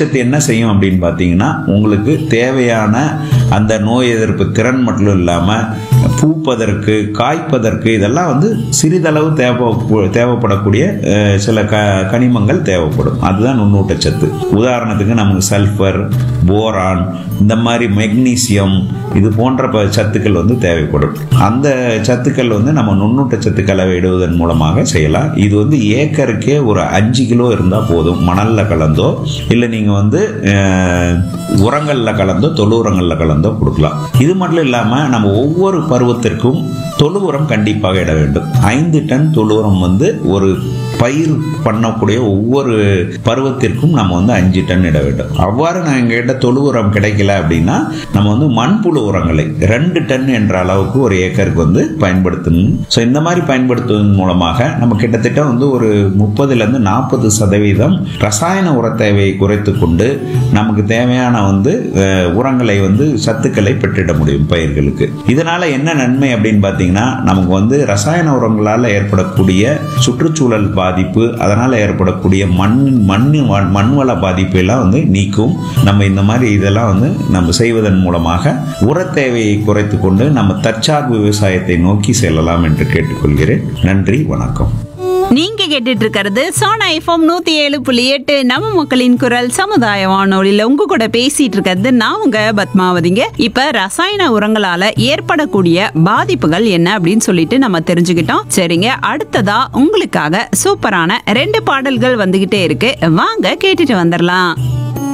ஊட்டச்சத்து என்ன செய்யும் அப்படின்னு பார்த்தீங்கன்னா உங்களுக்கு தேவையான அந்த நோய் எதிர்ப்பு திறன் மட்டும் இல்லாமல் பூப்பதற்கு காய்ப்பதற்கு இதெல்லாம் வந்து சிறிதளவு தேவை தேவைப்படக்கூடிய அஹ், சில க கனிமங்கள் தேவைப்படும் அதுதான் நுண்ணூட்டச்சத்து உதாரணத்துக்கு நமக்கு சல்ஃபர் போரான் இந்த மாதிரி மெக்னீசியம் இது போன்ற ப- சத்துக்கள் வந்து தேவைப்படும் அந்த சத்துக்கள் வந்து நம்ம நுண்ணூட்ட சத்துக்களை இடுவதன் மூலமாக செய்யலாம் இது வந்து ஏக்கருக்கே ஒரு அஞ்சு கிலோ இருந்தால் போதும் மணலில் கலந்தோ இல்லை நீங்கள் வந்து அஹ், உரங்கள்ல கலந்தோ தொழு உரங்கள்ல கலந்தோ கொடுக்கலாம் இது மட்டும் இல்லாமல் நம்ம ஒவ்வொரு பருவத்திற்கும் தொழு உரம் கண்டிப்பாக இட வேண்டும் ஐந்து டன் தொழு உரம் வந்து ஒரு பயிர் பண்ணக்கூடிய ஒவ்வொரு பருவத்திற்கும் நம்ம வந்து அஞ்சு டன் இட வேண்டும் அவ்வாறு நான் எங்ககிட்ட தொழு உரம் கிடைக்கல அப்படின்னா நம்ம வந்து மண்புழு உரங்களை ரெண்டு டன் என்ற அளவுக்கு ஒரு ஏக்கருக்கு வந்து பயன்படுத்தணும் ஸோ இந்த மாதிரி பயன்படுத்துவதன் மூலமாக நம்ம கிட்டத்தட்ட வந்து ஒரு முப்பதுலேருந்து நாற்பது சதவீதம் ரசாயன உர தேவையை குறைத்து கொண்டு நமக்கு தேவையான வந்து அஹ், உரங்களை வந்து சத்துக்களை பெற்றிட முடியும் பயிர்களுக்கு இதனால என்ன நன்மை அப்படின்னு பார்த்தீங்கன்னா நமக்கு வந்து ரசாயன உரங்களால் ஏற்படக்கூடிய சுற்றுச்சூழல் பாதிப்பு அதனால் ஏற்படக்கூடிய மண் மண் மண்வள பாதிப்பு எல்லாம் வந்து நீக்கும் நம்ம இந்த மாதிரி இதெல்லாம் வந்து நம்ம செய்வதன் மூலமாக உர தேவையை குறைத்து கொண்டு நம்ம தற்சார்பு விவசாயத்தை நோக்கி செல்லலாம் என்று கேட்டுக்கொள்கிறேன் நன்றி வணக்கம் நீங்க கேட்டுட்டு இருக்கிறது சோனா எஃப்எம் நூத்தி ஏழு புள்ளி எட்டு நம்ம மக்களின் குரல் சமுதாய வானொலியில உங்க கூட பேசிட்டு இருக்கிறது நான் உங்க பத்மாவதிங்க இப்ப ரசாயன உரங்களால ஏற்படக்கூடிய பாதிப்புகள் என்ன அப்படின்னு சொல்லிட்டு நம்ம தெரிஞ்சுக்கிட்டோம் சரிங்க அடுத்ததா உங்களுக்காக சூப்பரான ரெண்டு பாடல்கள் வந்துகிட்டே இருக்கு வாங்க கேட்டுட்டு வந்துடலாம்